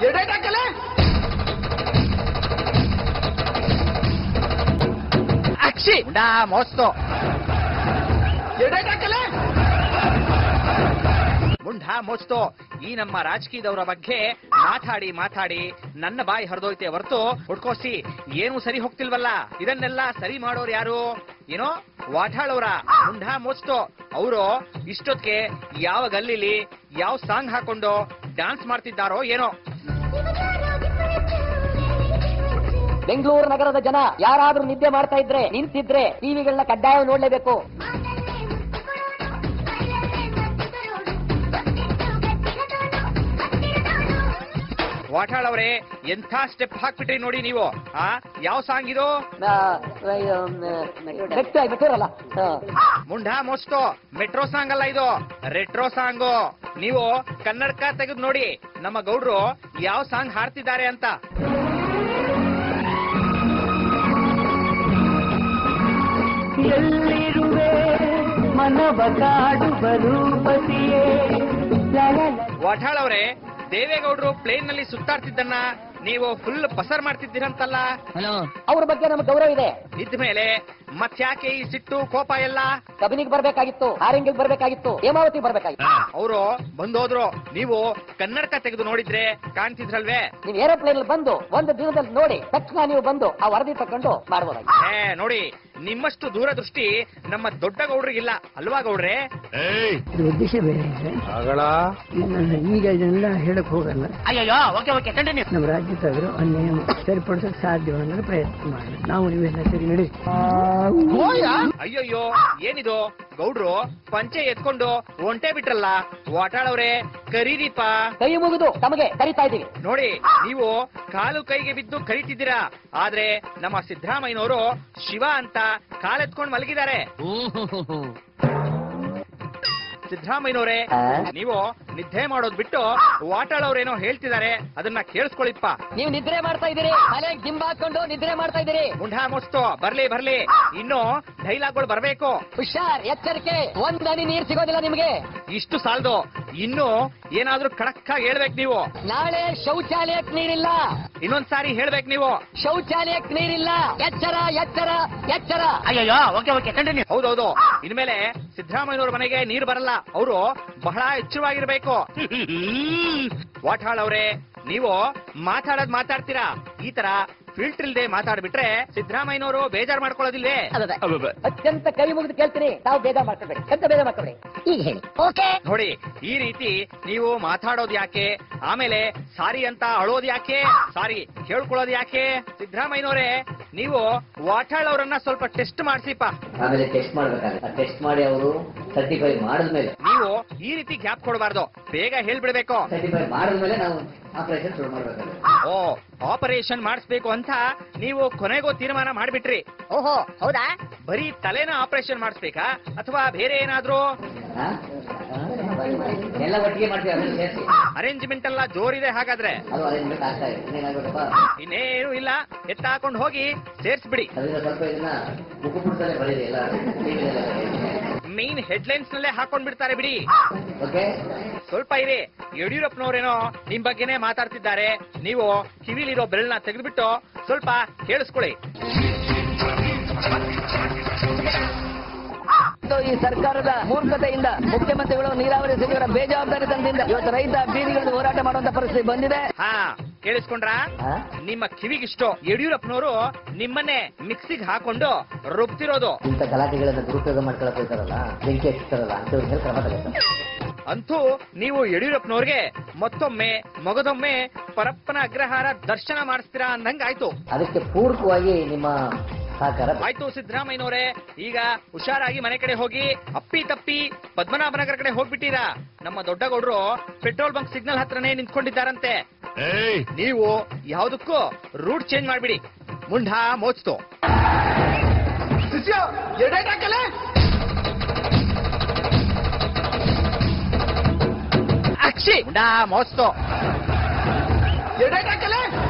ಎಡೇಟಾಕಲೆ ಅಕ್ಷಿ ಡಾ ಮೋಸ್ತು ಎಡೇಟಾಕಲೆ ಮುಂಡ ಮೋಚ್ತು ಈ ನಮ್ಮ ರಾಜಕೀಯದವರ ಬಗ್ಗೆ ಮಾತಾಡಿ ಮಾತಾಡಿ ನನ್ನ ಬಾಯಿ ಹರಿದೋಯ್ತೆ ಹೊರತು ಹುಡ್ಕೋಸಿ ಏನು ಸರಿ ಹೋಗ್ತಿಲ್ವಲ್ಲ ಇದನ್ನೆಲ್ಲ ಸರಿ ಮಾಡೋರು ಯಾರು ಏನೋ ವಾಟಾಳವ್ರ ಮುಂಡ ಮೋಚ್ತು ಅವರು ಇಷ್ಟೊತ್ತಿಗೆ ಯಾವ ಗಲ್ಲಿಲಿ ಯಾವ ಸಾಂಗ್ ಹಾಕೊಂಡು ಡಾನ್ಸ್ ಮಾಡ್ತಿದ್ದಾರೋ ಏನೋ ಬೆಂಗಳೂರು ನಗರದ ಜನ ಯಾರಾದ್ರೂ ನಿದ್ದೆ ಮಾಡ್ತಾ ಇದ್ರೆ ನಿಂತಿದ್ರೆ ಟಿವಿಗಳನ್ನ ಕಡ್ಡಾಯ ನೋಡ್ಲೇಬೇಕು ವಾಟಾಳ್ ಅವರೇ ಎಂಥ ಸ್ಟೆಪ್ ಹಾಕ್ಬಿಟ್ರಿ ನೋಡಿ ನೀವು ಆ ಯಾವ ಸಾಂಗ್ ಇದು ಬೆಟ್ಟೂರಲ್ಲ ಮುಂಡ ಮೋಸ್ಟೋ ಮೆಟ್ರೋ ಸಾಂಗ್ ಅಲ್ಲ ಇದು ರೆಟ್ರೋ ಸಾಂಗು ನೀವು ಕನ್ನಡಕ ತೆಗೆದು ನೋಡಿ ನಮ್ಮ ಗೌಡ್ರು ಯಾವ ಸಾಂಗ್ ಹಾಡ್ತಿದ್ದಾರೆ ಅಂತ ಎಲ್ಲಿರುವೆ ಮನವ ಕಾಡುವ ರೂಪತಿಯೇ ವಾಟಾಳ್ ಅವರೇ ದೇವೇಗೌಡರು ಪ್ಲೇನ್ ನಲ್ಲಿ ಸುತ್ತಾಡ್ತಿದ್ದನ್ನ ನೀವು ಫುಲ್ ಪಸರ್ ಮಾಡ್ತಿದ್ದೀರಂತಲ್ಲ ಅವ್ರ ಬಗ್ಗೆ ನಮ್ಗೆ ಗೌರವ ಇದೆ ಇದ್ಮೇಲೆ ಮತ್ಯಾಕೆ ಈ ಸಿಟ್ಟು ಕೋಪ ಎಲ್ಲ ಕಬಿನಿಗೆ ಬರ್ಬೇಕಾಗಿತ್ತು ಹಾರಿಂಗಿಗೆ ಬರ್ಬೇಕಾಗಿತ್ತು ಹೇಮಾವತಿ ಬರ್ಬೇಕಾಗಿತ್ತು ಅವರು ಬಂದೋದ್ರು ನೀವು ಕನ್ನಡಕ ತೆಗೆದು ನೋಡಿದ್ರೆ ಕಾಣ್ತಿದ್ರಲ್ವೇ ನೀವು ಏರೋಪ್ಲೇನ್ ಅಲ್ಲಿ ಬಂದು ಒಂದು ದಿನದಲ್ಲಿ ನೋಡಿ ತಕ್ಷಣ ನೀವು ಬಂದು ಆ ವರದಿ ತಕೊಂಡು ಮಾಡ್ಬೋದಾಗಿತ್ತು ಏ ನೋಡಿ ನಿಮ್ಮಷ್ಟು ದೂರದೃಷ್ಟಿ ನಮ್ಮ ದೊಡ್ಡ ಗೌಡ್ರಿಗಿಲ್ಲ ಅಲ್ವಾ ಗೌಡ್ರೆ ಇದು ಉದ್ದೇಶ ಬೇರೆ ಇದೆ ನಾನು ಈಗ ಇದನ್ನೆಲ್ಲ ಹೇಳಕ್ ಹೋಗಲ್ಲ ಅಯ್ಯೋ ಓಕೆ ಓಕೆ ಕಂಟಿನ್ಯೂ ನಮ್ಮ ರಾಜ್ಯದಾದ್ರು ಅನ್ಯಾಯ ಸರಿಪಡಿಸಕ್ ಸಾಧ್ಯ ಅನ್ನೋದು ಪ್ರಯತ್ನ ಮಾಡಿ ನಾವು ನೀವೆಲ್ಲ ಸರಿ ನಡಿ ಅಯ್ಯಯ್ಯೋ ಏನಿದು ಗೌಡ್ರು ಪಂಚೆ ಎತ್ಕೊಂಡು ಒಂಟೆ ಬಿಟ್ರಲ್ಲ ವಾಟಾಳವ್ರೆ ಕರೀರಿಪ ಕೈ ಮುಗಿದು ತಮಗೆ ಕರಿತಾ ಇದ್ದೀವಿ ನೋಡಿ ನೀವು ಕಾಲು ಕೈಗೆ ಬಿದ್ದು ಕರೀತಿದ್ದೀರಾ ಆದ್ರೆ ನಮ್ಮ ಸಿದ್ದರಾಮಯ್ಯನವರು ಶಿವ ಅಂತ ಕಾಲೆತ್ಕೊಂಡು ಮಲಗಿದ್ದಾರೆ ಸಿದ್ದರಾಮಯ್ಯನವರೇ ನೀವು ನಿದ್ದೆ ಮಾಡೋದ್ ಬಿಟ್ಟು ವಾಟಾಳ್ ಅವ್ರೇನೋ ಹೇಳ್ತಿದ್ದಾರೆ ಅದನ್ನ ಕೇಳಿಸ್ಕೊಳ್ಳಿಪ್ಪ ನೀವು ನಿದ್ರೆ ಮಾಡ್ತಾ ಇದ್ದೀರಿ ತಲೆಗೆ ದಿಂಬ ಹಾಕೊಂಡು ನಿದ್ರೆ ಮಾಡ್ತಾ ಇದ್ದೀರಿ ಮುಂಡಾ ಮಸ್ತು ಬರ್ಲಿ ಬರ್ಲಿ ಇನ್ನು ಡೈಲಾಗ್ಗಳು ಬರ್ಬೇಕು ಹುಷಾರ್ ಎಚ್ಚರಿಕೆ ಒಂದ್ ಹನಿ ನೀರ್ ಸಿಗೋದಿಲ್ಲ ನಿಮ್ಗೆ ಇಷ್ಟು ಸಾಲದು ಇನ್ನು ಏನಾದ್ರೂ ಖಡಕ್ ಆಗಿ ಹೇಳ್ಬೇಕು ನೀವು ನಾಳೆ ಶೌಚಾಲಯಕ್ ನೀರಿಲ್ಲ ಇನ್ನೊಂದ್ ಸಾರಿ ಹೇಳ್ಬೇಕು ನೀವು ಶೌಚಾಲಯಕ್ ನೀರಿಲ್ಲ ಎಚ್ಚರ ಎಚ್ಚರ ಎಚ್ಚರ ಅಯ್ಯೋ ಓಕೆ ಓಕೆ ಕಂಟಿನ್ಯೂ ಹೌದೌದು ಇನ್ಮೇಲೆ ಸಿದ್ದರಾಮಯ್ಯನವ್ರ ಮನೆಗೆ ನೀರು ಬರಲ್ಲ ಅವರು ಬಹಳ ಎಚ್ಚರವಾಗಿರ್ಬೇಕು ವಾಟಾಳ್ ಅವ್ರೆ ನೀವು ಮಾತಾಡೋದ್ ಮಾತಾಡ್ತೀರಾ ಈ ತರ ಫಿಲ್ಟರ್ ಇಲ್ದೆ ಮಾತಾಡ್ಬಿಟ್ರೆ ಸಿದ್ದರಾಮಯ್ಯನವರು ಬೇಜಾರ್ ಮಾಡ್ಕೊಳ್ಳೋದಿಲ್ವೇ ಅತ್ಯಂತ ಕೈ ಮುಗಿದು ಕೇಳ್ತೀನಿ ತಾವು ಬೇಗ ಮಾಡ್ಕೊಬೇಡಿ ಎಂತ ಬೇಗ ಮಾಡ್ಕೊಬೇಡಿ ಈಗ ಹೇಳಿ ಓಕೆ ನೋಡಿ ಈ ರೀತಿ ನೀವು ಮಾತಾಡೋದು ಯಾಕೆ ಆಮೇಲೆ ಸಾರಿ ಅಂತ ಅಳೋದು ಯಾಕೆ ಸಾರಿ ಹೇಳ್ಕೊಳ್ಳೋದು ಯಾಕೆ ಸಿದ್ದರಾಮಯ್ಯನವರೇ ನೀವು ವಾಟಾಳ್ ಅವರನ್ನ ಸ್ವಲ್ಪ ಟೆಸ್ಟ್ ಮಾಡಿಸಿಪ್ಪ ಆಮೇಲೆ ಟೆಸ್ಟ್ ಮಾಡ್ಬೇಕಾಗುತ್ತೆ ಟೆಸ್ಟ್ ಮಾಡಿ ಅವರು ಸರ್ಟಿಫೈ ಮಾಡಿದ್ಮೇಲೆ ನೀವು ಈ ರೀತಿ ಗ್ಯಾಪ್ ಕೊಡಬಾರ್ದು ಬೇಗ ಹೇಳ್ಬಿಡ್ಬೇಕು ಸರ್ಟಿಫೈ ಮಾಡಿದ್ಮೇಲೆ ನಾವು ಆಪರೇಷನ್ ಶುರು ಮಾಡ್ಬೇಕಾಗುತ್ತೆ ಓ ಆಪರೇಷನ್ ಮಾಡಿಸ್ಬೇಕು ಅಂತ ನೀವು ಕೊನೆಗೂ ತೀರ್ಮಾನ ಮಾಡ್ಬಿಟ್ರಿ ಓಹೋ ಹೌದಾ ಬರೀ ತಲೆನ ಆಪರೇಷನ್ ಮಾಡಿಸ್ಬೇಕಾ ಅಥವಾ ಬೇರೆ ಏನಾದ್ರೂ ಹಾ? ಹಾ? ಎಲ್ಲ ಒಟ್ಟಿಗೆ ಮಾಡ್ತೀವಿ ಆಮೇಲೆ ಸೇರಿಸಿ ಅರೇಂಜ್ಮೆಂಟ್ ಎಲ್ಲ ಜೋರಿದೆ ಹಾಗಾದ್ರೆ ಅದು ಅರೇಂಜ್ಮೆಂಟ್ ಆಗ್ತಾ ಇದೆ ಇನ್ನೇನಾಗಬೇಕಪ್ಪ ಇನ್ನೇನು ಇಲ್ಲ ಎತ್ತಾಕೊಂಡು ಹೋಗಿ ಸೇರ್ಸ್ಬಿಡಿ ಅದರಿಂದ ಸ್ವಲ್ಪ ಇದನ್ನ ಮುಖಪುಟದಲ್ಲೇ ಬರೀರಿ ಎಲ್ಲ ಟಿವಿಲೆಲ್ಲ ಮೇನ್ ಹೆಡ್ಲೈನ್ಸ್ ನಲ್ಲೇ ಹಾಕೊಂಡ್ ಬಿಡ್ತಾರೆ ಬಿಡಿ ಓಕೆ ಸ್ವಲ್ಪ ಇರಿ ಯಡಿಯೂರಪ್ಪನವರೇನೋ ನಿಮ್ ಬಗ್ಗೆನೇ ಮಾತಾಡ್ತಿದ್ದಾರೆ ನೀವು ಕಿವಿಲಿರೋ ಬೆರಳನ್ನ ತೆಗೆದ್ಬಿಟ್ಟು ಸ್ವಲ್ಪ ಕೇಳಿಸ್ಕೊಳ್ಳಿ ಈ ಸರ್ಕಾರದ ಮೂರ್ಖತೆಯಿಂದ ಮುಖ್ಯಮಂತ್ರಿಗಳು ನೀರಾವರಿ ಸಚಿವರ ಬೇಜವಾಬ್ದಾರಿತನದಿಂದ ಇವತ್ತು ರೈತ ಬೀದಿಗಳಲ್ಲಿ ಹೋರಾಟ ಮಾಡುವಂತ ಪರಿಸ್ಥಿತಿ ಬಂದಿದೆ ಹಾ ಕೇಳಿಸ್ಕೊಂಡ್ರಾ ಹಾ? ನಿಮ್ಮ ಕಿವಿಗಿಷ್ಟು ಯಡಿಯೂರಪ್ಪನವರು ನಿಮ್ಮನ್ನೇ ಮಿಕ್ಸಿಗೆ ಹಾಕೊಂಡು ರುಬ್ತಿರೋದು ಇಂಥ ಗಲಾಟೆಗಳನ್ನ ದುರುಪಯೋಗ ಮಾಡ್ಕೊಳಕ್ ಹೋಗ್ತಾರಲ್ಲ ಬೆಂಕಿ ಹಚ್ತಾರಲ್ಲ ಅಂತವ್ರ ಮೇಲೆ ಕ್ರಮ ತಗೋತಾರೆ ಅಂತೂ ನೀವು ಯಡಿಯೂರಪ್ಪನವ್ರಿಗೆ ಮತ್ತೊಮ್ಮೆ ಮಗದೊಮ್ಮೆ ಪರಪ್ಪನ ಅಗ್ರಹಾರ ದರ್ಶನ ಮಾಡಿಸ್ತೀರಾ ಅಂದಂಗ ಆಯ್ತು ಅದಕ್ಕೆ ಪೂರಕವಾಗಿ ನಿಮ್ಮ ಸಹಕಾರ ಬೇಕು. ಆಯ್ತು ಸಿದ್ದರಾಮಯ್ಯನವರೇ ಈಗ ಹುಷಾರಾಗಿ ಮನೆ ಕಡೆ ಹೋಗಿ ಅಪ್ಪಿ ತಪ್ಪಿ ಪದ್ಮನಾಭನಗರ ಕಡೆ ಹೋಗ್ಬಿಟ್ಟಿರಾ ನಮ್ಮ ದೊಡ್ಡ ಗೌಡ್ರು ಪೆಟ್ರೋಲ್ ಬಂಕ್ ಸಿಗ್ನಲ್ ಹತ್ರನೇ ನಿಂತ್ಕೊಂಡಿದ್ದಾರಂತೆ ನೀವು ಯಾವ್ದಕ್ಕೂ ರೂಟ್ ಚೇಂಜ್ ಮಾಡ್ಬಿಡಿ ಮುಂಡಾ ಮೋಚ್ತು ಶಿಷ್ಯ ಎಡೇಟಾಕಲೆ ಅಕ್ಷಿ ಮುಂಡಾ ಮೋಚ್ತು ಎಡೇಟಾಕಲೆ